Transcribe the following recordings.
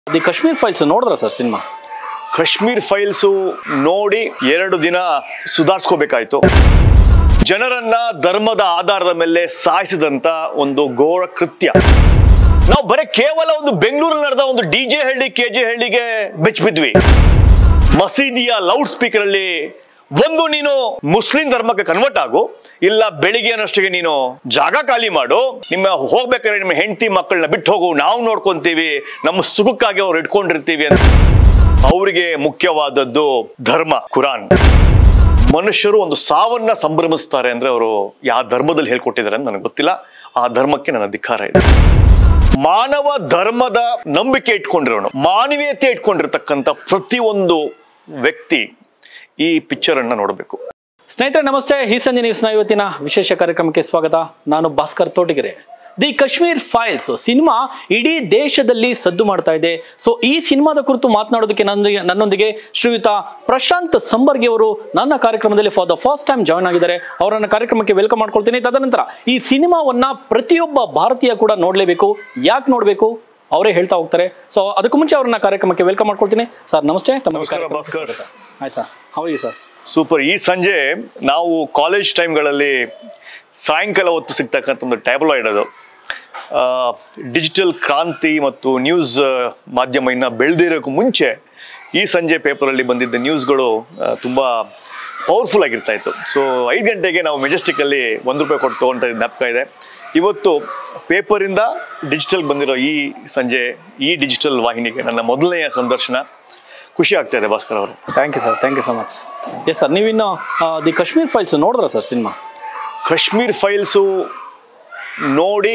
The Kashmir files ನೋಡಿದ್ರ sir cinema Kashmir files ನೋಡಿ ಎರಡು ದಿನ ಸುಧಾರಿಸ್ಕೋಬೇಕಾಯ್ತು ಜನರನ್ನ ಧರ್ಮದ ಆಧಾರದ ಮೇಲೆ ಸಾಯಿಸಿದಂತ ಒಂದು ಘೋರ ಕೃತ್ಯ ನಾವು ಬರೀ ಕೇವಲ ಒಂದು ಬೆಂಗಳೂರಲ್ಲಿ ನಡೆದ ಒಂದು D J Halli K J ಹಳ್ಳಿಗೆ ಬೆಚ್ಚಿಬಿದ್ವಿ ಮಸೀದಿಯ ಲೌಡ್ ಸ್ಪೀಕರ್ ಅಲ್ಲಿ ಒಂದು ನೀನು ಮುಸ್ಲಿಂ ಧರ್ಮಕ್ಕೆ ಕನ್ವರ್ಟ್ ಆಗು ಇಲ್ಲ ಬೆಳಿಗ್ಗೆ ಅನ್ನೋಷ್ಟಿಗೆ ನೀನು ಜಾಗ ಖಾಲಿ ಮಾಡು ನಿಮ್ಮ ಹೋಗ್ಬೇಕಾದ್ರೆ ನಿಮ್ಮ ಹೆಂಡತಿ ಮಕ್ಕಳನ್ನ ಬಿಟ್ಟು ಹೋಗು ನಾವು ನೋಡ್ಕೊಂತೀವಿ ನಮ್ಮ ಸುಖಕ್ಕಾಗಿ ಅವ್ರು ಇಟ್ಕೊಂಡಿರ್ತೀವಿ ಅಂತ ಅವರಿಗೆ ಮುಖ್ಯವಾದದ್ದು ಧರ್ಮ ಕುರಾನ್ ಮನುಷ್ಯರು ಒಂದು ಸಾವನ್ನ ಸಂಭ್ರಮಿಸ್ತಾರೆ ಅಂದ್ರೆ ಅವರು ಯಾವ ಧರ್ಮದಲ್ಲಿ ಹೇಳ್ಕೊಟ್ಟಿದ್ದಾರೆ ಅಂತ ನನಗೆ ಗೊತ್ತಿಲ್ಲ ಆ ಧರ್ಮಕ್ಕೆ ನನ್ನ ಧಿಕ್ಕಾರ ಇದೆ ಮಾನವ ಧರ್ಮದ ನಂಬಿಕೆ ಇಟ್ಕೊಂಡಿರೋನು ಮಾನವೀಯತೆ ಇಟ್ಕೊಂಡಿರ್ತಕ್ಕಂಥ ಪ್ರತಿಯೊಂದು ವ್ಯಕ್ತಿ ಈ ಪಿಕ್ಚರ್ ಅನ್ನ ನೋಡಬೇಕು ಸ್ನೇಹಿತರೆ ನಮಸ್ತೆ ಈ ಸಂಜೆ ನ್ಯೂಸ್ನ ಇವತ್ತಿನ ವಿಶೇಷ ಕಾರ್ಯಕ್ರಮಕ್ಕೆ ಸ್ವಾಗತ ನಾನು Bhaskar Thotigere the Kashmir files cinema ಇಡೀ ದೇಶದಲ್ಲಿ ಸದ್ದು ಮಾಡ್ತಾ ಇದೆ ಸೊ ಈ ಸಿನಿಮಾದ ಕುರಿತು ಮಾತನಾಡೋದಕ್ಕೆ ನನ್ನೊಂದಿಗೆ ನನ್ನೊಂದಿಗೆ ಶ್ರೀಯುತ ಪ್ರಶಾಂತ್ ಸಂಬರ್ಗಿ ಅವರು ನನ್ನ ಕಾರ್ಯಕ್ರಮದಲ್ಲಿ for the first time join ಆಗಿದ್ದಾರೆ ಅವರನ್ನ ಕಾರ್ಯಕ್ರಮಕ್ಕೆ ವೆಲ್ಕಮ್ ಮಾಡ್ಕೊಳ್ತೀನಿ ತದನಂತರ ಈ ಸಿನಿಮಾವನ್ನ ಪ್ರತಿಯೊಬ್ಬ ಭಾರತೀಯ ಕೂಡ ನೋಡಲೇಬೇಕು ಯಾಕೆ ನೋಡಬೇಕು ಅವರೇ ಹೇಳ್ತಾ ಹೋಗ್ತಾರೆ ಸೊ ಅದಕ್ಕೂ ಮುಂಚೆ ಅವ್ರನ್ನ ಕಾರ್ಯಕ್ರಮಕ್ಕೆ ವೆಲ್ಕಮ್ ಮಾಡ್ಕೊಳ್ತೀನಿ ಸರ್ ನಮಸ್ತೆ ತಮ್ಮ ನಮಸ್ಕಾರ, ಕಾರ್ಯಕ್ರಮಕ್ಕೆ ಭಾಸ್ಕರ್. ಸ್ವಾಗತ. Hi sir how you sir super ಈ ಸಂಜೆ ನಾವು ಕಾಲೇಜ್ ಟೈಮ್ಗಳಲ್ಲಿ ಸಾಯಂಕಾಲ ಹೊತ್ತು ಸಿಗ್ತಕ್ಕಂಥ ಒಂದು ಟ್ಯಾಬ್ಲಾಯ್ಡ್ ಅದು ಡಿಜಿಟಲ್ ಕ್ರಾಂತಿ ಮತ್ತು ನ್ಯೂಸ್ ಮಾಧ್ಯಮ ಇನ್ನು ಬೆಳೆದಿರೋಕ್ಕೂ ಮುಂಚೆ ಈ ಸಂಜೆ ಪೇಪರಲ್ಲಿ ಬಂದಿದ್ದ ನ್ಯೂಸ್ಗಳು ಆ, ತುಂಬ ಪವರ್ಫುಲ್ ಆಗಿರ್ತಾ ಇತ್ತು ಸೊ ಐದು ಗಂಟೆಗೆ ನಾವು ಮೆಜೆಸ್ಟಿಕ್ಕಲ್ಲಿ ಒಂದು ರೂಪಾಯಿ ಕೊಟ್ಟು ತೊಗೊಂತ ಜ್ಞಾಪಕ ಇದೆ ಇವತ್ತು ಪೇಪರಿಂದ ಡಿಜಿಟಲ್ ಬಂದಿರೋ ಈ ಸಂಜೆ ಈ ಡಿಜಿಟಲ್ ವಾಹಿನಿಗೆ ನನ್ನ ಮೊದಲನೆಯ ಸಂದರ್ಶನ ಖುಷಿ ಆಗ್ತಾ ಇದೆ ಭಾಸ್ಕರ್ ಅವರು thank you sir thank you so much yes sir ನೀವಿನ್ನು ದಿ ಕಾಶ್ಮೀರ್ ಫೈಲ್ಸ್ ನೋಡಿದ್ರ ಸರ್ ಸಿನಿಮಾ ಕಾಶ್ಮೀರ್ ಫೈಲ್ಸು ನೋಡಿ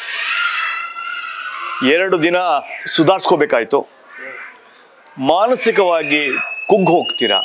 ಎರಡು ದಿನ ಸುಧಾರಿಸ್ಕೋಬೇಕಾಯ್ತು ಮಾನಸಿಕವಾಗಿ ಕುಗ್ಗ್ ಹೋಗ್ತೀರಾ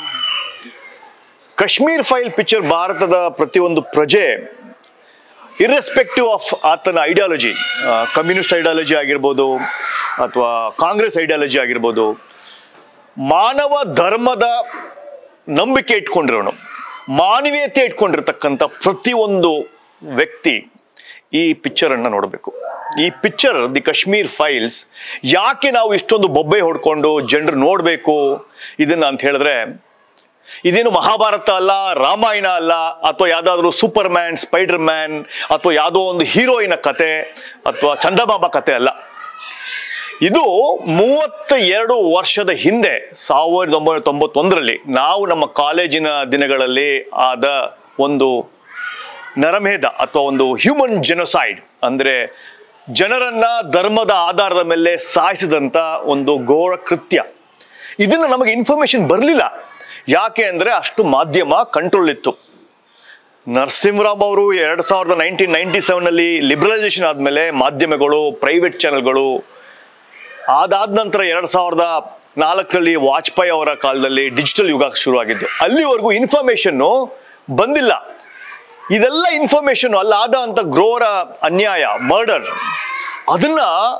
ಕಾಶ್ಮೀರ್ ಫೈಲ್ ಪಿಕ್ಚರ್ ಭಾರತದ ಪ್ರತಿಯೊಂದು ಪ್ರಜೆ ಇರ್ರೆಸ್ಪೆಕ್ಟಿವ್ ಆಫ್ ಆತನ ಐಡಿಯಾಲಜಿ ಕಮ್ಯುನಿಸ್ಟ್ ಐಡಿಯಾಲಜಿ ಆಗಿರ್ಬೋದು ಅಥವಾ ಕಾಂಗ್ರೆಸ್ ಐಡಿಯಾಲಜಿ ಆಗಿರ್ಬೋದು ಮಾನವ ಧರ್ಮದ ನಂಬಿಕೆ ಇಟ್ಕೊಂಡಿರೋನು ಮಾನವೀಯತೆ ಇಟ್ಕೊಂಡಿರ್ತಕ್ಕಂಥ ಪ್ರತಿಯೊಂದು ವ್ಯಕ್ತಿ ಈ ಪಿಕ್ಚರ್ ಅನ್ನ ನೋಡಬೇಕು ಈ ಪಿಕ್ಚರ್ ದಿ ಕಾಶ್ಮೀರ್ ಫೈಲ್ಸ್ ಯಾಕೆ ನಾವು ಇಷ್ಟೊಂದು ಬೊಬ್ಬೆ ಹೊಡ್ಕೊಂಡು ಜನರು ನೋಡಬೇಕು ಇದನ್ನ ಅಂತ ಹೇಳಿದ್ರೆ ಇದೇನು ಮಹಾಭಾರತ ಅಲ್ಲ ರಾಮಾಯಣ ಅಲ್ಲ ಅಥವಾ ಯಾವ್ದಾದ್ರು ಸೂಪರ್ ಮ್ಯಾನ್ ಸ್ಪೈಡರ್ ಮ್ಯಾನ್ ಅಥವಾ ಯಾವುದೋ ಒಂದು ಹೀರೋಯಿನ ಕತೆ ಅಥವಾ ಚಂದಮಾಮ ಕತೆ ಅಲ್ಲ ಇದು ಮೂವತ್ತ ಎರಡು ವರ್ಷದ ಹಿಂದೆ ಸಾವಿರದ ಒಂಬೈನೂರ ತೊಂಬತ್ತೊಂದರಲ್ಲಿ ನಾವು ನಮ್ಮ ಕಾಲೇಜಿನ ದಿನಗಳಲ್ಲಿ ಆದ ಒಂದು ನರಮೇಧ ಅಥವಾ ಒಂದು ಹ್ಯೂಮನ್ ಜೆನೊಸೈಡ್ ಅಂದ್ರೆ ಜನರನ್ನ ಧರ್ಮದ ಆಧಾರದ ಮೇಲೆ ಸಾಯಿಸಿದಂತ ಒಂದು ಘೋರ ಕೃತ್ಯ ಇದನ್ನ ನಮಗೆ ಇನ್ಫಾರ್ಮೇಶನ್ ಬರಲಿಲ್ಲ ಯಾಕೆ ಅಂದ್ರೆ ಅಷ್ಟು ಮಾಧ್ಯಮ ಕಂಟ್ರೋಲ್ ಇತ್ತು ನರಸಿಂಹರಾವ್ ಅವರು ಎರಡ್ ಸಾವಿರದ ನೈನ್ಟೀನ್ ನೈನ್ಟಿ ಸೆವೆನ್ ಲಿಬರಲೈಸೇಷನ್ ಆದ್ಮೇಲೆ ಮಾಧ್ಯಮಗಳು ಪ್ರೈವೇಟ್ ಚಾನೆಲ್ಗಳು ಅದಾದ ನಂತರ ಎರಡ್ ಸಾವಿರದ ನಾಲ್ಕರಲ್ಲಿ ವಾಜಪೇಯಿ ಅವರ ಕಾಲದಲ್ಲಿ ಡಿಜಿಟಲ್ ಯುಗ ಶುರುವಾಗಿದ್ದು ಅಲ್ಲಿವರೆಗೂ ಇನ್ಫಾರ್ಮೇಶನ್ ಬಂದಿಲ್ಲ ಇದೆಲ್ಲ ಇನ್ಫಾರ್ಮೇಶನ್ ಅಲ್ಲಾದ ಅಂತ ಘೋರ ಅನ್ಯಾಯ ಮರ್ಡರ್ ಅದನ್ನ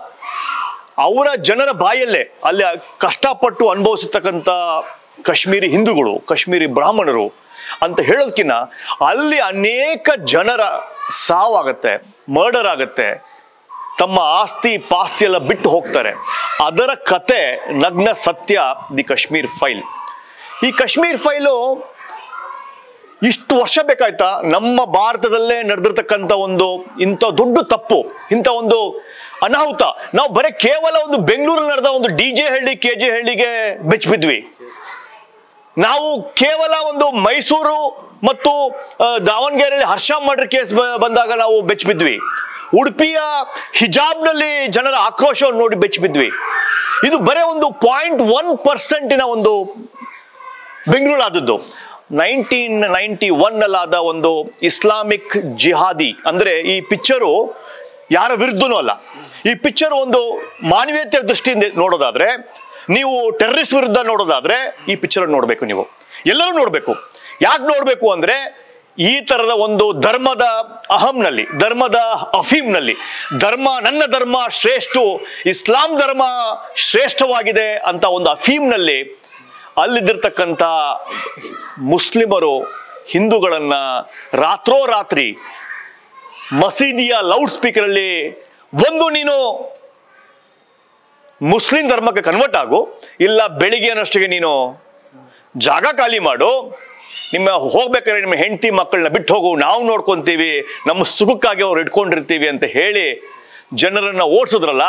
ಅವರ ಜನರ ಬಾಯಲ್ಲೇ ಅಲ್ಲಿ ಕಷ್ಟಪಟ್ಟು ಅನುಭವಿಸತಕ್ಕಂಥ ಕಾಶ್ಮೀರಿ ಹಿಂದೂಗಳು ಕಾಶ್ಮೀರಿ ಬ್ರಾಹ್ಮಣರು ಅಂತ ಹೇಳೋದಕ್ಕಿಂತ ಅಲ್ಲಿ ಅನೇಕ ಜನರ ಸಾವಾಗತ್ತೆ ಮರ್ಡರ್ ಆಗತ್ತೆ ತಮ್ಮ ಆಸ್ತಿ ಪಾಸ್ತಿ ಎಲ್ಲ ಬಿಟ್ಟು ಹೋಗ್ತಾರೆ ಅದರ ಕತೆ ನಗ್ನ ಸತ್ಯ ದಿ ಕಾಶ್ಮೀರ್ ಫೈಲ್ ಈ ಕಾಶ್ಮೀರ್ ಫೈಲು ಇಷ್ಟು ವರ್ಷ ಬೇಕಾಯ್ತಾ ನಮ್ಮ ಭಾರತದಲ್ಲೇ ನಡೆದಿರ್ತಕ್ಕಂಥ ಒಂದು ಇಂಥ ದೊಡ್ಡ ತಪ್ಪು ಇಂಥ ಒಂದು ಅನಾಹುತ ನಾವು ಬರೀ ಕೇವಲ ಒಂದು ಬೆಂಗಳೂರಲ್ಲಿ ನಡೆದ ಒಂದು D J Halli K J ಹಳ್ಳಿಗೆ ಬೆಚ್ಚಿಬಿದ್ವಿ ನಾವು ಕೇವಲ ಒಂದು ಮೈಸೂರು ಮತ್ತು ಆ, ದಾವಣಗೆರೆಯಲ್ಲಿ ಹರ್ಷ ಮರ್ಡರ್ ಕೇಸ್ ಬಂದಾಗ ನಾವು ಬೆಚ್ಚಿಬಿದ್ವಿ ಉಡುಪಿಯ ಹಿಜಾಬ್ನಲ್ಲಿ ಜನರ ಆಕ್ರೋಶವನ್ನು ನೋಡಿ ಬೆಚ್ಚಿಬಿದ್ವಿ ಇದು ಬರೀ ಒಂದು ಪಾಯಿಂಟ್ ಒನ್ ಪರ್ಸೆಂಟಿನ ಒಂದು ಬೆಂಗಳೂರು ಆದದ್ದು ನೈನ್ಟೀನ್ ನೈನ್ಟಿ ಒನ್ ಅಲ್ಲಾದ ಒಂದು ಇಸ್ಲಾಮಿಕ್ ಜಿಹಾದಿ ಅಂದ್ರೆ ಈ ಪಿಕ್ಚರು ಯಾರ ವಿರುದ್ಧನೂ ಅಲ್ಲ ಈ ಪಿಕ್ಚರ್ ಒಂದು ಮಾನವೀಯತೆ ದೃಷ್ಟಿಯಿಂದ ನೋಡೋದಾದ್ರೆ ನೀವು ಟೆರರಿಸ್ಟ್ ವಿರುದ್ಧ ನೋಡೋದಾದ್ರೆ ಈ ಪಿಕ್ಚರ್ ನೋಡಬೇಕು ನೀವು ಎಲ್ಲರೂ ನೋಡಬೇಕು ಯಾಕೆ ನೋಡಬೇಕು ಅಂದ್ರೆ ಈ ತರದ ಒಂದು ಧರ್ಮದ ಅಹಂನಲ್ಲಿ ಧರ್ಮದ ಅಫೀಮ್ನಲ್ಲಿ ಧರ್ಮ ನನ್ನ ಧರ್ಮ ಶ್ರೇಷ್ಠ ಇಸ್ಲಾಂ ಧರ್ಮ ಶ್ರೇಷ್ಠವಾಗಿದೆ ಅಂತ ಒಂದು ಅಫೀಮ್ನಲ್ಲಿ ಅಲ್ಲಿದ್ದಿರ್ತಕ್ಕಂಥ ಮುಸ್ಲಿಮರು ಹಿಂದೂಗಳನ್ನ ರಾತ್ರೋರಾತ್ರಿ ಮಸೀದಿಯ ಲೌಡ್ ಸ್ಪೀಕರ್ ಅಲ್ಲಿ ಒಂದು ನೀನು ಮುಸ್ಲಿಂ ಧರ್ಮಕ್ಕೆ ಕನ್ವರ್ಟ್ ಆಗು ಇಲ್ಲ ಬೆಳಿಗ್ಗೆ ಅನ್ನೋಷ್ಟಿಗೆ ನೀನು ಜಾಗ ಖಾಲಿ ಮಾಡು ನಿಮ್ಮ ಹೋಗ್ಬೇಕಾದ್ರೆ ನಿಮ್ಮ ಹೆಂಡತಿ ಮಕ್ಕಳನ್ನ ಬಿಟ್ಟು ಹೋಗು ನಾವು ನೋಡ್ಕೊಂತೀವಿ ನಮ್ಮ ಸುಖಕ್ಕಾಗಿ ಅವ್ರು ಇಟ್ಕೊಂಡಿರ್ತೀವಿ ಅಂತ ಹೇಳಿ ಜನರನ್ನ ಓಡಿಸಿದ್ರಲ್ಲ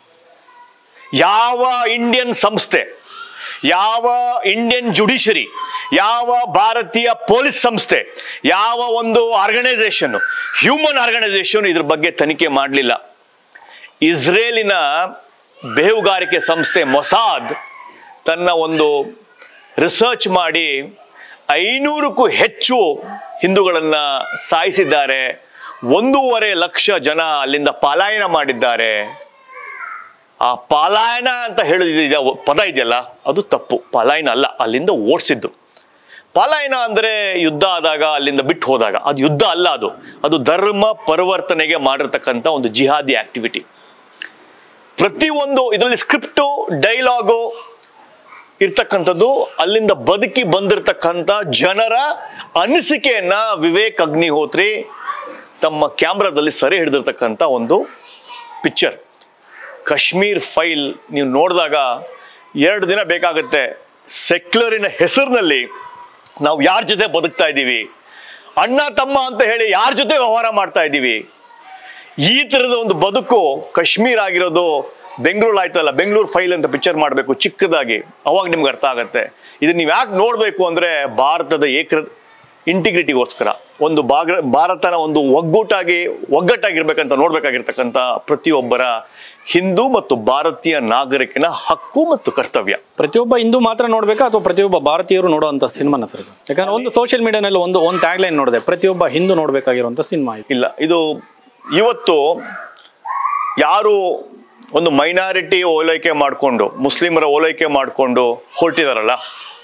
ಯಾವ ಇಂಡಿಯನ್ ಸಂಸ್ಥೆ ಯಾವ ಇಂಡಿಯನ್ ಜುಡಿಷರಿ ಯಾವ ಭಾರತೀಯ ಪೊಲೀಸ್ ಸಂಸ್ಥೆ ಯಾವ ಒಂದು ಆರ್ಗನೈಸೇಷನ್ ಹ್ಯೂಮನ್ ಆರ್ಗನೈಸೇಷನ್ ಇದ್ರ ಬಗ್ಗೆ ತನಿಖೆ ಮಾಡಲಿಲ್ಲ ಇಸ್ರೇಲಿನ ಬೇಹುಗಾರಿಕೆ ಸಂಸ್ಥೆ ಮೊಸಾದ್ ತನ್ನ ಒಂದು ರಿಸರ್ಚ್ ಮಾಡಿ ಐನೂರಕ್ಕೂ ಹೆಚ್ಚು ಹಿಂದೂಗಳನ್ನ ಸಾಯಿಸಿದ್ದಾರೆ ಒಂದೂವರೆ ಲಕ್ಷ ಜನ ಅಲ್ಲಿಂದ ಪಲಾಯನ ಮಾಡಿದ್ದಾರೆ ಆ ಪಲಾಯನ ಅಂತ ಹೇಳಿದ ಪದ ಇದೆಯಲ್ಲ ಅದು ತಪ್ಪು ಪಲಾಯನ ಅಲ್ಲ ಅಲ್ಲಿಂದ ಓಡಿಸಿದ್ದು ಪಲಾಯನ ಅಂದ್ರೆ ಯುದ್ಧ ಆದಾಗ ಅಲ್ಲಿಂದ ಬಿಟ್ಟು ಹೋದಾಗ ಅದು ಯುದ್ಧ ಅಲ್ಲ ಅದು ಅದು ಧರ್ಮ ಪರಿವರ್ತನೆಗೆ ಮಾಡಿರ್ತಕ್ಕಂಥ ಒಂದು ಜಿಹಾದಿ ಆಕ್ಟಿವಿಟಿ ಪ್ರತಿಯೊಂದು ಇದರಲ್ಲಿ ಸ್ಕ್ರಿಪ್ಟು ಡೈಲಾಗು ಇರ್ತಕ್ಕಂಥದ್ದು ಅಲ್ಲಿಂದ ಬದುಕಿ ಬಂದಿರತಕ್ಕಂಥ ಜನರ ಅನಿಸಿಕೆಯನ್ನ ವಿವೇಕ್ ಅಗ್ನಿಹೋತ್ರಿ ತಮ್ಮ ಕ್ಯಾಮ್ರಾದಲ್ಲಿ ಸೆರೆ ಹಿಡಿದಿರ್ತಕ್ಕಂಥ ಒಂದು ಪಿಕ್ಚರ್ ಕಾಶ್ಮೀರ್ ಫೈಲ್ ನೀವು ನೋಡಿದಾಗ ಎರಡು ದಿನ ಬೇಕಾಗುತ್ತೆ ಸೆಕ್ಯುಲರಿನ ಹೆಸರಿನಲ್ಲಿ ನಾವು ಯಾರ ಜೊತೆ ಬದುಕ್ತಾ ಇದ್ದೀವಿ ಅಣ್ಣ ತಮ್ಮ ಅಂತ ಹೇಳಿ ಯಾರ ಜೊತೆ ವ್ಯವಹಾರ ಮಾಡ್ತಾ ಇದ್ದೀವಿ ಈ ಥರದ ಒಂದು ಬದುಕು ಕಾಶ್ಮೀರ್ ಆಗಿರೋದು ಬೆಂಗಳೂರು ಆಯ್ತಲ್ಲ ಬೆಂಗಳೂರು ಫೈಲ್ ಅಂತ ಪಿಕ್ಚರ್ ಮಾಡಬೇಕು ಚಿಕ್ಕದಾಗಿ ಅವಾಗ ನಿಮ್ಗೆ ಅರ್ಥ ಆಗುತ್ತೆ ಇದನ್ನ ನೀವು ಯಾಕೆ ನೋಡಬೇಕು ಅಂದ್ರೆ ಭಾರತದ ಏಕ ಇಂಟಿಗ್ರಿಟಿಗೋಸ್ಕರ ಒಂದು ಭಾಗ ಭಾರತನ ಒಂದು ಒಗ್ಗೂಟಾಗಿ ಒಗ್ಗಟ್ಟಾಗಿರ್ಬೇಕಂತ ನೋಡ್ಬೇಕಾಗಿರ್ತಕ್ಕಂಥ ಪ್ರತಿಯೊಬ್ಬರ ಹಿಂದೂ ಮತ್ತು ಭಾರತೀಯ ನಾಗರಿಕನ ಹಕ್ಕು ಮತ್ತು ಕರ್ತವ್ಯ ಪ್ರತಿಯೊಬ್ಬ ಹಿಂದೂ ಮಾತ್ರ ನೋಡ್ಬೇಕಾ ಅಥವಾ ಪ್ರತಿಯೊಬ್ಬ ಭಾರತೀಯರು ನೋಡುವಂತ ಸಿನಿಮಾನ ಸರ್ ಇದು ಯಾಕಂದ್ರೆ ಒಂದು ಸೋಷಿಯಲ್ ಮೀಡಿಯಾನಲ್ಲಿ ಒಂದು ಒಂದು ಟ್ಯಾಗ್ ಲೈನ್ ನೋಡಿದೆ ಪ್ರತಿಯೊಬ್ಬ ಹಿಂದೂ ನೋಡ್ಬೇಕಾಗಿರುವಂತ ಸಿನಿಮಾ ಇದು ಇಲ್ಲ ಇದು ಇವತ್ತು ಯಾರು ಒಂದು ಮೈನಾರಿಟಿ ಓಲೈಕೆ ಮಾಡಿಕೊಂಡು ಮುಸ್ಲಿಮರ ಓಲೈಕೆ ಮಾಡಿಕೊಂಡು ಹೊರಟಿದಾರಲ್ಲ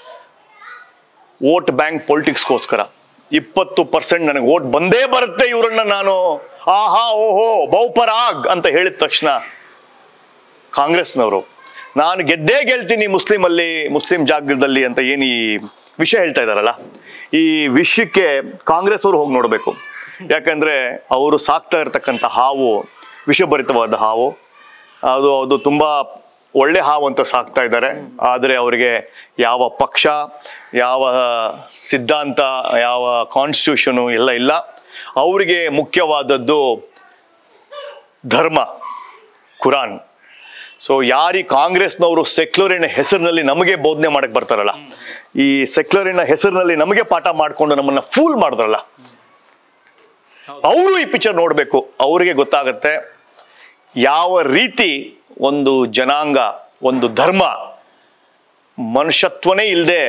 ವೋಟ್ ಬ್ಯಾಂಕ್ ಪೊಲಿಟಿಕ್ಸ್ಗೋಸ್ಕರ ಇಪ್ಪತ್ತು ಪರ್ಸೆಂಟ್ ನನಗೆ ವೋಟ್ ಬಂದೇ ಬರುತ್ತೆ ಇವರನ್ನ ನಾನು ಆಹಾ ಓಹೋ ಬಹುಪರಾಗ್ ಅಂತ ಹೇಳಿದ ತಕ್ಷಣ ಕಾಂಗ್ರೆಸ್ನವರು ನಾನು ಗೆದ್ದೇ ಗೆಲ್ತೀನಿ ಮುಸ್ಲಿಂ ಅಲ್ಲಿ ಮುಸ್ಲಿಂ ಜಾಗದಲ್ಲಿ ಅಂತ ಏನು ಈ ವಿಷಯ ಹೇಳ್ತಾ ಇದಾರಲ್ಲ ಈ ವಿಷಯಕ್ಕೆ ಕಾಂಗ್ರೆಸ್ ಅವರು ಹೋಗಿ ನೋಡಬೇಕು ಯಾಕಂದ್ರೆ ಅವರು ಸಾಕ್ತಾ ಇರತಕ್ಕಂಥ ಹಾವು ವಿಷಭರಿತವಾದ ಹಾವು ಅದು ಅದು ತುಂಬಾ ಒಳ್ಳೆ ಹಾವು ಅಂತ ಸಾಕ್ತಾ ಇದ್ದಾರೆ ಆದರೆ ಅವರಿಗೆ ಯಾವ ಪಕ್ಷ ಯಾವ ಸಿದ್ಧಾಂತ ಯಾವ ಕಾನ್ಸ್ಟಿಟ್ಯೂಷನು ಎಲ್ಲ ಇಲ್ಲ ಅವರಿಗೆ ಮುಖ್ಯವಾದದ್ದು ಧರ್ಮ ಕುರಾನ್ ಸೊ ಯಾರಿ ಕಾಂಗ್ರೆಸ್ನವರು ಸೆಕ್ಯುಲರಿನ ಹೆಸರಿನಲ್ಲಿ ನಮಗೆ ಬೋಧನೆ ಮಾಡಕ್ ಬರ್ತಾರಲ್ಲ ಈ ಸೆಕ್ಯುಲರಿನ ಹೆಸರಿನಲ್ಲಿ ನಮಗೆ ಪಾಠ ಮಾಡಿಕೊಂಡು ನಮ್ಮನ್ನ ಫೂಲ್ ಮಾಡಿದ್ರಲ್ಲ ಅವರು ಈ ಪಿಕ್ಚರ್ ನೋಡಬೇಕು ಅವರಿಗೆ ಗೊತ್ತಾಗತ್ತೆ ಯಾವ ರೀತಿ ಒಂದು ಜನಾಂಗ ಒಂದು ಧರ್ಮ ಮನುಷ್ಯತ್ವನೇ ಇಲ್ಲದೆ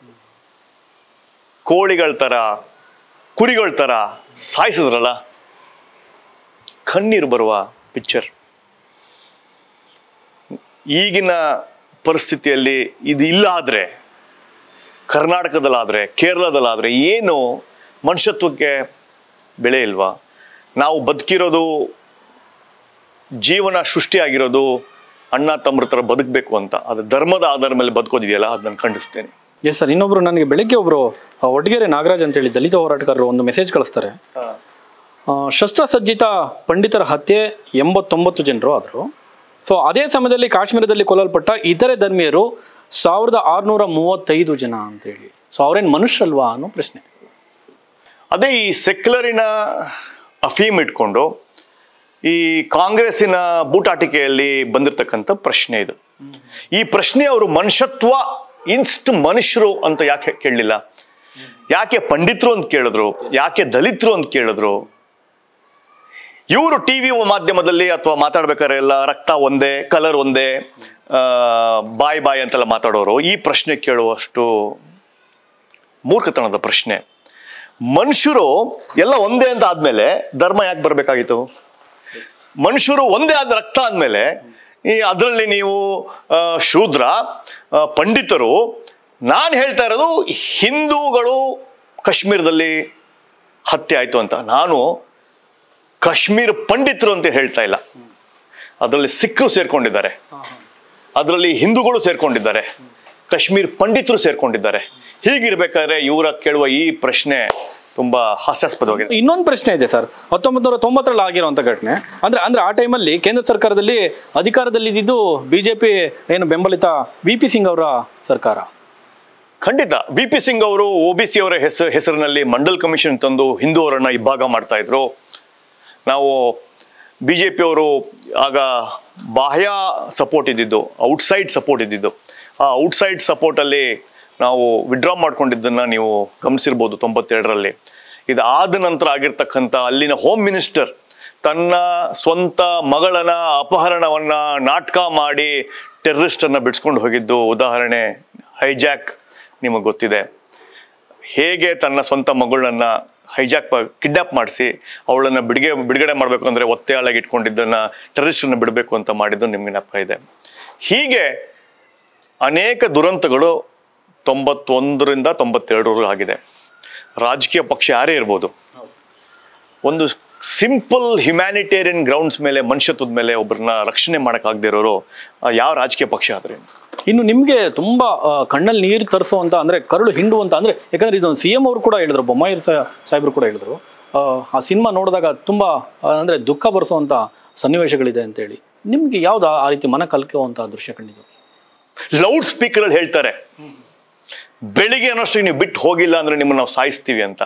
ಕೋಳಿಗಳ ಥರ ಕುರಿಗಳ ಥರ ಸಾಯಿಸಿದ್ರಲ್ಲ ಕಣ್ಣೀರು ಬರುವ ಪಿಕ್ಚರ್ ಈಗಿನ ಪರಿಸ್ಥಿತಿಯಲ್ಲಿ ಇದು ಇಲ್ಲ ಆದರೆ ಕರ್ನಾಟಕದಲ್ಲಾದರೆ ಕೇರಳದಲ್ಲಾದರೆ ಏನು ಮನುಷ್ಯತ್ವಕ್ಕೆ ಬೆಲೆ ಇಲ್ವಾ ನಾವು ಬದುಕಿರೋದು ಜೀವನ ಸೃಷ್ಟಿಯಾಗಿರೋದು ಅಣ್ಣ ತಮ್ಮರ ಥರ ಬದುಕಬೇಕು ಅಂತ ಅದು ಧರ್ಮದ ಆಧಾರದ ಮೇಲೆ ಬದುಕೋದಿದೆಯಲ್ಲ ಅದು ನಾನು ಖಂಡಿಸ್ತೇನೆ ಎಸ್ ಸರ್ ಇನ್ನೊಬ್ರು ನನಗೆ ಬೆಳಿಗ್ಗೆ ಒಬ್ರು ಆ, ಒಡ್ಗೆರೆ ನಾಗರಾಜ್ ಅಂತ ಹೇಳಿ ದಲಿತ ಹೋರಾಟಗಾರರು ಒಂದು ಮೆಸೇಜ್ ಕಳಿಸ್ತಾರೆ ಆ, ಶಸ್ತ್ರಸಜ್ಜಿತ ಪಂಡಿತರ ಹತ್ಯೆ ಎಂಬತ್ತೊಂಬತ್ತು ಜನರು ಆದರು ಸೊ ಅದೇ ಸಮಯದಲ್ಲಿ ಕಾಶ್ಮೀರದಲ್ಲಿ ಕೊಲ್ಲಲ್ಪಟ್ಟ ಇತರೆ ಧರ್ಮೀಯರು ಸಾವಿರದ ಆರುನೂರ ಮೂವತ್ತೈದು ಜನ ಅಂತೇಳಿ ಸೊ ಅವ್ರೇನು ಮನುಷ್ಯರಲ್ವಾ ಅನ್ನೋ ಪ್ರಶ್ನೆ ಅದೇ ಈ ಸೆಕ್ಯುಲರಿನ ಅಫೀಮ್ ಇಟ್ಕೊಂಡು ಈ ಕಾಂಗ್ರೆಸ್ಸಿನ ಬೂಟಾಟಿಕೆಯಲ್ಲಿ ಬಂದಿರತಕ್ಕಂಥ ಪ್ರಶ್ನೆ ಇದು ಈ ಪ್ರಶ್ನೆ ಅವರು ಮನುಷ್ಯತ್ವ ಇನ್ಸ್ಟ್ ಮನುಷ್ಯರು ಅಂತ ಯಾಕೆ ಕೇಳಲಿಲ್ಲ ಯಾಕೆ ಪಂಡಿತರು ಅಂತ ಕೇಳಿದ್ರು ಯಾಕೆ ದಲಿತರು ಅಂತ ಕೇಳಿದ್ರು ಇವರು ಟಿವಿ ಮಾಧ್ಯಮದಲ್ಲಿ ಅಥವಾ ಮಾತಾಡ್ಬೇಕಾದ್ರೆ ಎಲ್ಲ ರಕ್ತ ಒಂದೇ ಕಲರ್ ಒಂದೇ ಆ, ಬಾಯ್ ಬಾಯ್ ಅಂತೆಲ್ಲ ಮಾತಾಡೋರು ಈ ಪ್ರಶ್ನೆ ಕೇಳುವಷ್ಟು ಮೂರ್ಖತನದ ಪ್ರಶ್ನೆ ಮನುಷ್ಯರು ಎಲ್ಲ ಒಂದೇ ಅಂತ ಆದ್ಮೇಲೆ ಧರ್ಮ ಯಾಕೆ ಬರ್ಬೇಕಾಗಿತ್ತು ಮನುಷ್ಯರು ಒಂದೇ ಆದ ರಕ್ತ ಆದ್ಮೇಲೆ ಈ ಅದರಲ್ಲಿ ನೀವು ಆ, ಶೂದ್ರ ಆ, ಪಂಡಿತರು ನಾನು ಹೇಳ್ತಾ ಇರೋದು ಹಿಂದೂಗಳು ಕಾಶ್ಮೀರದಲ್ಲಿ ಹತ್ಯೆ ಆಯ್ತು ಅಂತ ನಾನು ಕಾಶ್ಮೀರ ಪಂಡಿತರು ಅಂತ ಹೇಳ್ತಾ ಇಲ್ಲ ಅದರಲ್ಲಿ ಸಿಖ್ರು ಸೇರ್ಕೊಂಡಿದ್ದಾರೆ ಅದರಲ್ಲಿ ಹಿಂದೂಗಳು ಸೇರ್ಕೊಂಡಿದ್ದಾರೆ ಕಾಶ್ಮೀರ್ ಪಂಡಿತರು ಸೇರ್ಕೊಂಡಿದ್ದಾರೆ ಹೀಗಿರ್ಬೇಕಾದ್ರೆ ಇವರ ಕೇಳುವ ಈ ಪ್ರಶ್ನೆ ತುಂಬಾ ಹಾಸ್ಯಾಸ್ಪದವಾಗಿದೆ ಇನ್ನೊಂದು ಪ್ರಶ್ನೆ ಇದೆ ಸರ್ ಹತ್ತೊಂಬತ್ತು ನೂರ ತೊಂಬತ್ತರಲ್ಲಿ ಆಗಿರುವಂತ ಘಟನೆ ಅಂದ್ರೆ ಅಂದ್ರೆ ಆ ಟೈಮಲ್ಲಿ ಕೇಂದ್ರ ಸರ್ಕಾರದಲ್ಲಿ ಅಧಿಕಾರದಲ್ಲಿ ಇದ್ದಿದ್ದು ಬಿಜೆಪಿ ಏನು ಬೆಂಬಲಿತ ವಿ ಪಿ ಸಿಂಗ್ ಅವರ ಸರ್ಕಾರ ಖಂಡಿತ ವಿ ಪಿ ಸಿಂಗ್ ಅವರು ಒ ಬಿ ಸಿ ಅವರ ಹೆಸರು ಹೆಸರಿನಲ್ಲಿ ಮಂಡಲ್ ಕಮಿಷನ್ ತಂದು ಹಿಂದೂ ಅವರನ್ನ ಇಬ್ಬಾಗ ಮಾಡ್ತಾ ಇದ್ರು ನಾವು ಬಿ ಜೆ ಅವರು ಆಗ ಬಾಹ್ಯ ಸಪೋರ್ಟ್ ಇದ್ದಿದ್ದು ಔಟ್ಸೈಡ್ ಸಪೋರ್ಟ್ ಇದ್ದಿದ್ದು ಆ ಔಟ್ಸೈಡ್ ಸಪೋರ್ಟಲ್ಲಿ ನಾವು ವಿಡ್ರಾ ಮಾಡ್ಕೊಂಡಿದ್ದನ್ನ ನೀವು ಗಮನಿಸಿರ್ಬೋದು ತೊಂಬತ್ತೆರಡರಲ್ಲಿ ಇದಾದ ನಂತರ ಆಗಿರ್ತಕ್ಕಂಥ ಅಲ್ಲಿನ ಹೋಮ್ ಮಿನಿಸ್ಟರ್ ತನ್ನ ಸ್ವಂತ ಮಗಳನ ಅಪಹರಣವನ್ನ ನಾಟಕ ಮಾಡಿ ಟೆರರಿಸ್ಟ್ ಅನ್ನ ಬಿಡಿಸ್ಕೊಂಡು ಹೋಗಿದ್ದು ಉದಾಹರಣೆ ಹೈಜಾಕ್ ನಿಮಗೆ ಗೊತ್ತಿದೆ ಹೇಗೆ ತನ್ನ ಸ್ವಂತ ಮಗಳನ್ನ ಹೈಜಾಕ್ ಕಿಡ್ನಾಪ್ ಮಾಡಿಸಿ ಅವಳನ್ನ ಬಿಡುಗೆ ಬಿಡುಗಡೆ ಮಾಡಬೇಕು ಅಂದ್ರೆ ಒತ್ತೆ ಆಳಾಗಿ ಇಟ್ಕೊಂಡಿದ್ದನ್ನ ಟೆರರಿಸ್ಟನ್ನ ಬಿಡಬೇಕು ಅಂತ ಮಾಡಿದ್ದು ನಿಮ್ಗೆ ಜ್ಞಾಪಕ ಇದೆ ಹೀಗೆ ಅನೇಕ ದುರಂತಗಳು ತೊಂಬತ್ತೊಂದರಿಂದ ತೊಂಬತ್ತೆರಡರವರೆಗೂ ಆಗಿದೆ ರಾಜಕೀಯ ಪಕ್ಷ ಯಾರೇ ಇರ್ಬೋದು ಒಂದು ಸಿಂಪಲ್ ಹ್ಯುಮ್ಯಾನಿಟೇರಿಯನ್ ಗ್ರೌಂಡ್ಸ್ ಮೇಲೆ ಮನುಷ್ಯತ್ವದ ಮೇಲೆ ಒಬ್ಬರನ್ನ ರಕ್ಷಣೆ ಮಾಡಕ್ಕಾಗದೇ ಇರೋರು ಆ, ಯಾವ ರಾಜಕೀಯ ಪಕ್ಷ ಆದ್ರೆ ಇನ್ನು ನಿಮ್ಗೆ ತುಂಬಾ ಆ, ಕಣ್ಣಲ್ಲಿ ನೀರು ತರಿಸುವಂತ ಅಂದ್ರೆ ಕರುಳು ಹಿಂಡುವಂತ ಅಂದ್ರೆ ಯಾಕಂದ್ರೆ ಇದೊಂದು ಸಿ ಎಂ ಅವರು ಕೂಡ ಹೇಳಿದ್ರು ಬೊಮ್ಮಾಯಿ ಸಾ- ಸಾಹೇಬ್ರು ಕೂಡ ಹೇಳಿದ್ರು ಆ, ಆ ಸಿನಿಮಾ ನೋಡಿದಾಗ ತುಂಬಾ ಆ, ಅಂದ್ರೆ ದುಃಖ ಬರೆಸುವಂತ ಸನ್ನಿವೇಶಗಳಿದೆ ಅಂತ ಹೇಳಿ ನಿಮ್ಗೆ ಯಾವ್ದು ಆ ರೀತಿ ಮನ ಕಲ್ಕುವಂತ ದೃಶ್ಯ ಕಂಡಿದ್ದು ಲೌಡ್ ಸ್ಪೀಕರ್ ಅಲ್ಲಿ ಹೇಳ್ತಾರೆ ಬೆಳಿಗ್ಗೆ ಅನ್ನೋಷ್ಟು ನೀವು ಬಿಟ್ಟು ಹೋಗಿಲ್ಲ ಅಂದ್ರೆ ನಿಮ್ಮನ್ನ ನಾವು ಸಾಯಿಸ್ತೀವಿ ಅಂತ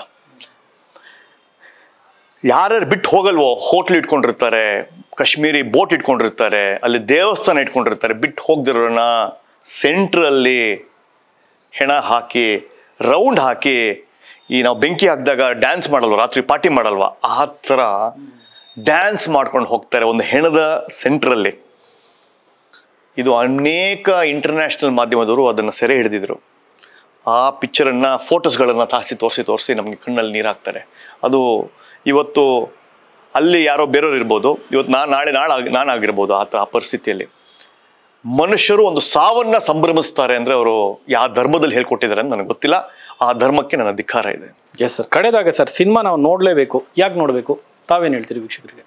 ಯಾರ್ಯಾರು ಬಿಟ್ಟು ಹೋಗಲ್ವೋ ಹೋಟ್ಲ್ ಇಟ್ಕೊಂಡಿರ್ತಾರೆ ಕಾಶ್ಮೀರಿ ಬೋಟ್ ಇಟ್ಕೊಂಡಿರ್ತಾರೆ ಅಲ್ಲಿ ದೇವಸ್ಥಾನ ಇಟ್ಕೊಂಡಿರ್ತಾರೆ ಬಿಟ್ಟು ಹೋಗ್ದಿರೋನ ಸೆಂಟ್ರಲ್ಲಿ ಹೆಣ ಹಾಕಿ ರೌಂಡ್ ಹಾಕಿ ಈ ನಾವು ಬೆಂಕಿ ಹಾಕಿದಾಗ ಡ್ಯಾನ್ಸ್ ಮಾಡಲ್ವ ರಾತ್ರಿ ಪಾರ್ಟಿ ಮಾಡಲ್ವಾ ಆ ಥರ ಡ್ಯಾನ್ಸ್ ಮಾಡ್ಕೊಂಡು ಹೋಗ್ತಾರೆ ಒಂದು ಹೆಣದ ಸೆಂಟ್ರಲ್ಲಿ ಇದು ಅನೇಕ ಇಂಟರ್ನ್ಯಾಷನಲ್ ಮಾಧ್ಯಮದವರು ಅದನ್ನು ಸೆರೆ ಹಿಡಿದಿದ್ರು ಆ ಪಿಕ್ಚರನ್ನು ಫೋಟೋಸ್ಗಳನ್ನು ತಾಸಿ ತೋರಿಸಿ ತೋರಿಸಿ ನಮಗೆ ಕಣ್ಣಲ್ಲಿ ನೀರು ಹಾಕ್ತಾರೆ ಅದು ಇವತ್ತು ಅಲ್ಲಿ ಯಾರೋ ಬೇರೆಯವ್ರು ಇರ್ಬೋದು ಇವತ್ತು ನಾನು ನಾಳೆ ನಾಳೆ ಆಗಿ ನಾನು ಆಗಿರ್ಬೋದು ಆ ಥರ ಆ ಪರಿಸ್ಥಿತಿಯಲ್ಲಿ ಮನುಷ್ಯರು ಒಂದು ಸಾವನ್ನ ಸಂಭ್ರಮಿಸ್ತಾರೆ ಅಂದರೆ ಅವರು ಯಾವ ಧರ್ಮದಲ್ಲಿ ಹೇಳ್ಕೊಟ್ಟಿದ್ದಾರೆ ಅಂತ ನನಗೆ ಗೊತ್ತಿಲ್ಲ ಆ ಧರ್ಮಕ್ಕೆ ನನ್ನ ಧಿಕ್ಕಾರ ಇದೆ ಎಸ್ ಸರ್ ಕಡೆದಾಗ ಸರ್ ಸಿನಿಮಾ ನಾವು ನೋಡಲೇಬೇಕು ಯಾಕೆ ನೋಡಬೇಕು ತಾವೇನು ಹೇಳ್ತೀರಿ ವೀಕ್ಷಕರಿಗೆ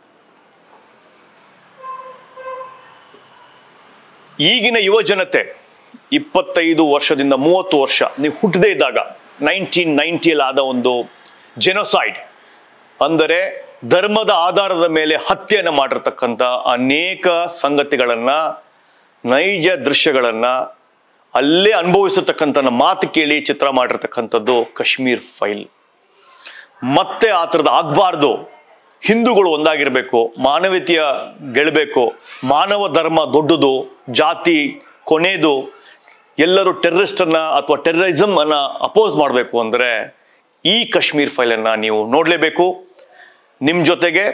ಈಗಿನ ಯುವ ಜನತೆ ಇಪ್ಪತ್ತೈದು ವರ್ಷದಿಂದ ಮೂವತ್ತು ವರ್ಷ ನೀವು ಹುಟ್ಟದೇ ಇದ್ದಾಗ ನೈನ್ಟೀನ್ ನೈಂಟಿಯಲ್ಲಿ ಆದ ಒಂದು ಜೆನೊಸೈಡ್ ಅಂದರೆ ಧರ್ಮದ ಆಧಾರದ ಮೇಲೆ ಹತ್ಯೆಯನ್ನು ಮಾಡಿರ್ತಕ್ಕಂಥ ಅನೇಕ ಸಂಗತಿಗಳನ್ನ ನೈಜ ದೃಶ್ಯಗಳನ್ನ ಅಲ್ಲೇ ಅನುಭವಿಸತಕ್ಕಂಥ ಮಾತು ಕೇಳಿ ಚಿತ್ರ ಮಾಡಿರ್ತಕ್ಕಂಥದ್ದು ಕಾಶ್ಮೀರ್ ಫೈಲ್ ಮತ್ತೆ ಆ ಥರದ್ದು ಆಗಬಾರ್ದು ಹಿಂದೂಗಳು ಒಂದಾಗಿರಬೇಕು ಮಾನವೀಯತೆಯ ಗೆಳಬೇಕು ಮಾನವ ಧರ್ಮ ದೊಡ್ಡದು ಜಾತಿ ಕೊನೆಯದು ಎಲ್ಲರೂ ಟೆರರಿಸ್ಟ್ ಅನ್ನ ಅಥವಾ ಟೆರರಿಸಮ್ ಅನ್ನ ಅಪೋಸ್ ಮಾಡಬೇಕು ಅಂದ್ರೆ ಈ ಕಾಶ್ಮೀರ್ ಫೈಲನ್ನ ನೀವು ನೋಡಲೇಬೇಕು ನಿಮ್ಮ ಜೊತೆಗೆ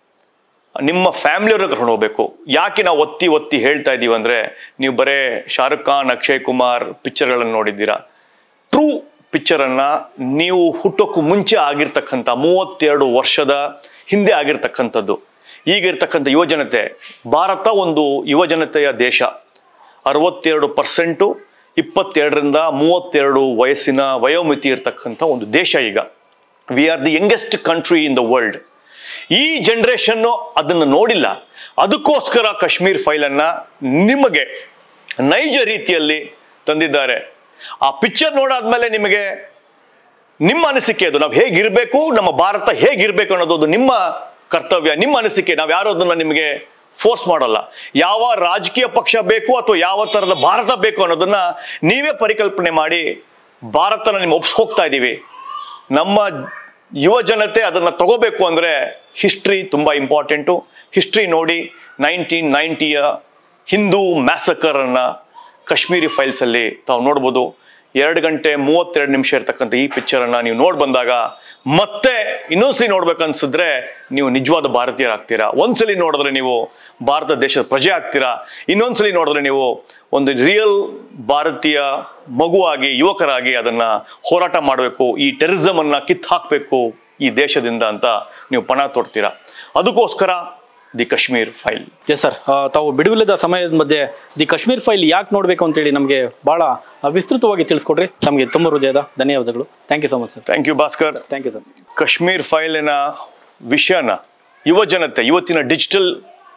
ನಿಮ್ಮ ಫ್ಯಾಮಿಲಿಯವ್ರನ್ನ ಕರ್ಕೊಂಡು ಹೋಗ್ಬೇಕು ಯಾಕೆ ನಾವು ಒತ್ತಿ ಒತ್ತಿ ಹೇಳ್ತಾ ಇದೀವಿ ಅಂದ್ರೆ ನೀವು ಬರೇ ಶಾರುಖ್ ಖಾನ್ ಅಕ್ಷಯ್ ಕುಮಾರ್ ಪಿಕ್ಚರ್ಗಳನ್ನು ನೋಡಿದ್ದೀರಾ ಟ್ರೂ ಪಿಕ್ಚರನ್ನ ನೀವು ಹುಟ್ಟೋಕ್ಕೂ ಮುಂಚೆ ಆಗಿರ್ತಕ್ಕಂಥ ಮೂವತ್ತೆರಡು ವರ್ಷದ ಹಿಂದೆ ಆಗಿರ್ತಕ್ಕಂಥದ್ದು ಈಗ ಇರ್ತಕ್ಕಂಥ ಯುವಜನತೆ ಭಾರತ ಒಂದು ಯುವಜನತೆಯ ದೇಶ ಅರವತ್ತೆರಡು ಪರ್ಸೆಂಟು ಇಪ್ಪತ್ತೆರಡರಿಂದ ಮೂವತ್ತೆರಡು ವಯಸ್ಸಿನ ವಯೋಮಿತಿ ಇರ್ತಕ್ಕಂಥ ಒಂದು ದೇಶ ಈಗ we are the youngest country in the world ಈ ಜನರೇಷನ್ನು ಅದನ್ನು ನೋಡಿಲ್ಲ ಅದಕ್ಕೋಸ್ಕರ ಕಾಶ್ಮೀರ್ ಫೈಲನ್ನ ನಿಮಗೆ ನೈಜ ರೀತಿಯಲ್ಲಿ ತಂದಿದ್ದಾರೆ ಆ ಪಿಕ್ಚರ್ ನೋಡಾದ್ಮೇಲೆ ನಿಮಗೆ ನಿಮ್ಮ ಅನಿಸಿಕೆ ಅದು ನಾವು ಹೇಗಿರ್ಬೇಕು ನಮ್ಮ ಭಾರತ ಹೇಗಿರ್ಬೇಕು ಅನ್ನೋದು ಅದು ನಿಮ್ಮ ಕರ್ತವ್ಯ ನಿಮ್ಮ ಅನಿಸಿಕೆ ನಾವು ಯಾರು ಅದನ್ನ ನಿಮಗೆ ಫೋರ್ಸ್ ಮಾಡಲ್ಲ ಯಾವ ರಾಜಕೀಯ ಪಕ್ಷ ಬೇಕು ಅಥವಾ ಯಾವ ಥರದ ಭಾರತ ಬೇಕು ಅನ್ನೋದನ್ನ ನೀವೇ ಪರಿಕಲ್ಪನೆ ಮಾಡಿ ಭಾರತನ ನಿಮ್ಗೆ ಒಪ್ಸ್ ಹೋಗ್ತಾ ಇದ್ದೀವಿ ನಮ್ಮ ಯುವ ಜನತೆ ಅದನ್ನ ತಗೋಬೇಕು ಅಂದ್ರೆ ಹಿಸ್ಟ್ರಿ ತುಂಬಾ ಇಂಪಾರ್ಟೆಂಟು ಹಿಸ್ಟ್ರಿ ನೋಡಿ ನೈನ್ಟೀನ್ ನೈಂಟಿಯ ಹಿಂದೂ ಮ್ಯಾಸಕರ್ ಅನ್ನ ಕಾಶ್ಮೀರಿ ಫೈಲ್ಸ್ ಅಲ್ಲಿ ತಾವು ನೋಡ್ಬೋದು ಎರಡು ಗಂಟೆ ಮೂವತ್ತೆರಡು ನಿಮಿಷ ಇರ್ತಕ್ಕಂಥ ಈ ಪಿಕ್ಚರ್ ಅನ್ನ ನೀವು ನೋಡ್ ಬಂದಾಗ ಮತ್ತೆ ಇನ್ನೊಂದ್ಸಲಿ ನೋಡ್ಬೇಕನ್ಸಿದ್ರೆ ನೀವು ನಿಜವಾದ ಭಾರತೀಯರಾಗ್ತೀರಾ ಒಂದ್ಸಲಿ ನೋಡಿದ್ರೆ ನೀವು ಭಾರತ ದೇಶದ ಪ್ರಜೆ ಆಗ್ತೀರಾ ಇನ್ನೊಂದ್ಸಲಿ ನೋಡಿದ್ರೆ ನೀವು ಒಂದು ರಿಯಲ್ ಭಾರತೀಯ ಮಗುವಾಗಿ ಯುವಕರಾಗಿ ಅದನ್ನ ಹೋರಾಟ ಮಾಡಬೇಕು ಈ ಟೆರರಿಸಮ್ ಅನ್ನ ಕಿತ್ತು ಹಾಕಬೇಕು ಈ ದೇಶದಿಂದ ಅಂತ ನೀವು ಪಣ ತೊಡ್ತೀರಾ ಅದಕ್ಕೋಸ್ಕರ the Kashmir files sir ತಾವು ಬಿಡುವಿಲ್ಲದ ಸಮಯದ ಮಧ್ಯೆ ದಿ ಕಾಶ್ಮೀರ್ ಫೈಲ್ ಯಾಕೆ ನೋಡಬೇಕು ಅಂತೇಳಿ ನಮಗೆ ಭಾಳ ವಿಸ್ತೃತವಾಗಿ ತಿಳಿಸ್ಕೊಡ್ರಿ ನಮಗೆ ತುಂಬ ಹೃದಯದ ಧನ್ಯವಾದಗಳು thank you so much sir thank you Bhaskar thank you sir Kashmir ಫೈಲಿನ ವಿಷಯನ ಯುವ ಜನತೆ ಇವತ್ತಿನ ಡಿಜಿಟಲ್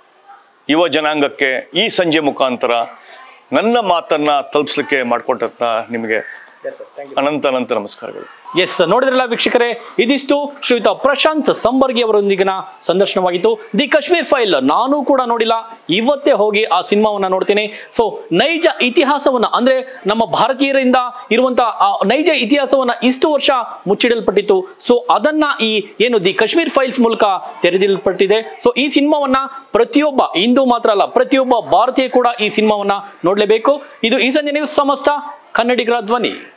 ಯುವ ಜನಾಂಗಕ್ಕೆ ಈ ಸಂಜೆ ಮುಖಾಂತರ ನನ್ನ ಮಾತನ್ನ ತಲುಪಿಸ್ಲಿಕ್ಕೆ ಮಾಡಿಕೊಟ್ಟಂತ ನಿಮಗೆ ಅನಂತ ಅನಂತ ನಮಸ್ಕಾರಗಳು ಎಸ್ ನೋಡಿದ್ರಲ್ಲ ವೀಕ್ಷಕರೇ ಇದಿಷ್ಟು ಶ್ರೀಯುತ ಪ್ರಶಾಂತ್ ಸಂಬರ್ಗಿ ಅವರೊಂದಿಗಿನ ಸಂದರ್ಶನವಾಗಿತ್ತು ದಿ ಕಾಶ್ಮೀರ್ ಫೈಲ್ ನಾನು ಕೂಡ ನೋಡಿಲ್ಲ ಇವತ್ತೇ ಹೋಗಿ ಆ ಸಿನಿಮಾವನ್ನ ನೋಡ್ತೀನಿ ಸೊ ನೈಜ ಇತಿಹಾಸವನ್ನ ಅಂದ್ರೆ ನಮ್ಮ ಭಾರತೀಯರಿಂದ ಇರುವಂತಹ ಆ ನೈಜ ಇತಿಹಾಸವನ್ನ ಇಷ್ಟು ವರ್ಷ ಮುಚ್ಚಿಡಲ್ಪಟ್ಟಿತ್ತು ಸೊ ಅದನ್ನ ಈ ಏನು ದಿ ಕಾಶ್ಮೀರ್ ಫೈಲ್ಸ್ ಮೂಲಕ ತೆರೆದಿಲ್ಪಟ್ಟಿದೆ ಸೊ ಈ ಸಿನಿಮಾವನ್ನ ಪ್ರತಿಯೊಬ್ಬ ಹಿಂದೂ ಮಾತ್ರ ಅಲ್ಲ ಪ್ರತಿಯೊಬ್ಬ ಭಾರತೀಯ ಕೂಡ ಈ ಸಿನಿಮಾವನ್ನ ನೋಡಲೇಬೇಕು ಇದು ಈ ಸಂಜೆ ನ್ಯೂಸ್ ಸಮಸ್ತ ಕನ್ನಡಿಗರ ಧ್ವನಿ